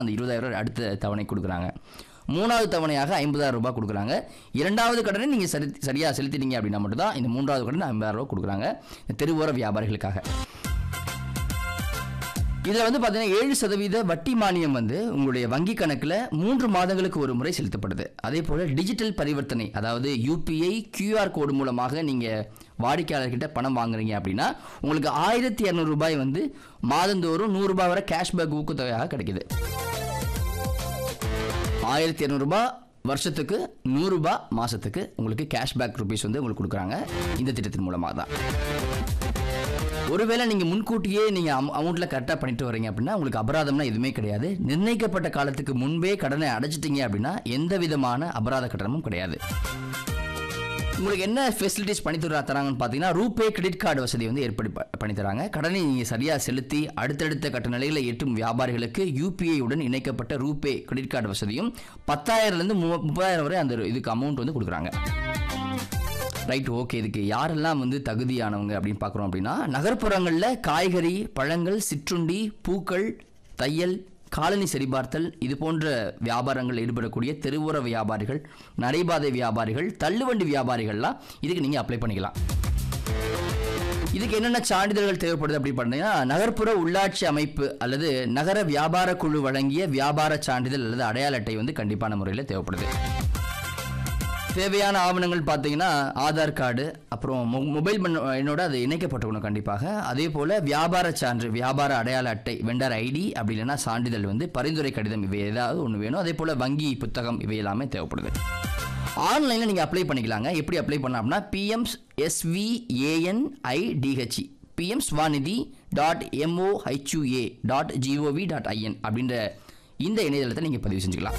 அந்த இருபதாயிரம் ரூபாய் அடுத்த தவணை கொடுக்குறாங்க மூணாவது தவணையாக ஐம்பதாயிரம் ரூபாய் கொடுக்குறாங்க இரண்டாவது கடனை நீங்கள் சரி சரியாக செலுத்திட்டீங்க அப்படின்னா மட்டும்தான் இந்த மூன்றாவது கடன் ஐம்பதாயிரம் ரூபாய் கொடுக்குறாங்க இந்த தெருவோர வியாபாரிகளுக்காக இதில் வந்து பார்த்தீங்கன்னா ஏழு சதவீத வட்டி மானியம் வந்து உங்களுடைய வங்கி கணக்கில் மூன்று மாதங்களுக்கு ஒரு முறை செலுத்தப்படுது அதே போல் டிஜிட்டல் பரிவர்த்தனை அதாவது யூபிஐ கியூஆர் கோடு மூலமாக நீங்கள் வாடிக்கையாளர்கிட்ட பணம் வாங்குறீங்க அப்படின்னா உங்களுக்கு ஆயிரத்தி இரநூறு ரூபாய் வந்து மாதந்தோறும் நூறு ரூபாய் வரை கேஷ்பேக் ஊக்கத்தொகையாக கிடைக்குது ஆயிரத்தி இரநூறுபா வருஷத்துக்கு நூறுரூபா மாதத்துக்கு உங்களுக்கு கேஷ்பேக் ருபீஸ் வந்து உங்களுக்கு கொடுக்குறாங்க இந்த திட்டத்தின் மூலமாக தான் ஒருவேளை நீங்கள் முன்கூட்டியே நீங்கள் அமௌ அமௌண்ட்டில் கரெக்டாக பண்ணிட்டு வரீங்க அப்படின்னா உங்களுக்கு அபராதம்னா எதுவுமே கிடையாது நிர்ணயிக்கப்பட்ட காலத்துக்கு முன்பே கடனை அடைச்சிட்டீங்க அப்படின்னா எந்த விதமான அபராத கட்டணமும் கிடையாது உங்களுக்கு என்ன ஃபெசிலிட்டிஸ் பண்ணி தர தராங்கன்னு பார்த்தீங்கன்னா ரூபே கிரெடிட் கார்டு வசதி வந்து ஏற்படுத்தி ப- பண்ணி தராங்க கடனை நீங்கள் சரியாக செலுத்தி அடுத்தடுத்த கட்ட நிலையில் எட்டும் வியாபாரிகளுக்கு யூபிஐ உடன் இணைக்கப்பட்ட ரூபே கிரெடிட் கார்டு வசதியும் பத்தாயிரம்லேருந்து மு முப்பதாயிரம் வரை அந்த இதுக்கு அமௌண்ட் வந்து கொடுக்குறாங்க ரைட் ஓகே இதுக்கு யாரெல்லாம் வந்து தகுதியானவங்க அப்படின்னு பார்க்குறோம் அப்படின்னா நகர்ப்புறங்களில் காய்கறி பழங்கள் சிற்றுண்டி பூக்கள் தையல் காலனி சரிபார்த்தல் இது போன்ற வியாபாரங்கள் ஈடுபடக்கூடிய தெருவோர வியாபாரிகள் நடைபாதை வியாபாரிகள் தள்ளுவண்டி வியாபாரிகள்லாம் இதுக்கு நீங்கள் அப்ளை பண்ணிக்கலாம் இதுக்கு என்னென்ன சான்றிதழ்கள் தேவைப்படுது அப்படி பார்த்தீங்கன்னா நகர்ப்புற உள்ளாட்சி அமைப்பு அல்லது நகர வியாபார குழு வழங்கிய வியாபார சான்றிதழ் அல்லது அடையாள அட்டை வந்து கண்டிப்பான முறையில் தேவைப்படுது தேவையான ஆவணங்கள் பார்த்தீங்கன்னா ஆதார் கார்டு அப்புறம் மொ மொபைல் பண்ண என்னோட அது இணைக்கப்பட்டிருக்கணும் கண்டிப்பாக அதே போல் வியாபார சான்று வியாபார அடையாள அட்டை வெண்டர் ஐடி அப்படி இல்லைன்னா சான்றிதழ் வந்து பரிந்துரை கடிதம் இவை ஏதாவது ஒன்று வேணும் அதே போல் வங்கி புத்தகம் இவை எல்லாமே தேவைப்படுது ஆன்லைனில் நீங்கள் அப்ளை பண்ணிக்கலாங்க எப்படி அப்ளை பண்ணலாம் அப்படின்னா PM SVANIDHI PM Svanidhi dot MOHUA dot GOV dot IN அப்படின்ற இந்த இணையதளத்தை நீங்கள் பதிவு செஞ்சுக்கலாம்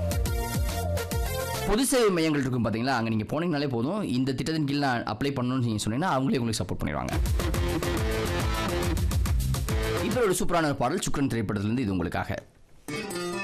பொது சேவை மையங்கள் இருக்கும் பார்த்தீங்களா அங்கே நீங்கள் போனீங்கனாலே போதும் இந்த திட்டத்தின் கீழ் நான் அப்ளை பண்ணணும்னு நீங்கள் சொன்னீங்கன்னா அவங்களே உங்களுக்கு சப்போர்ட் பண்ணிடுவாங்க இப்போ ஒரு சூப்பரான ஒரு பாடல் சுக்கரன் திரைப்படத்திலிருந்து இது உங்களுக்காக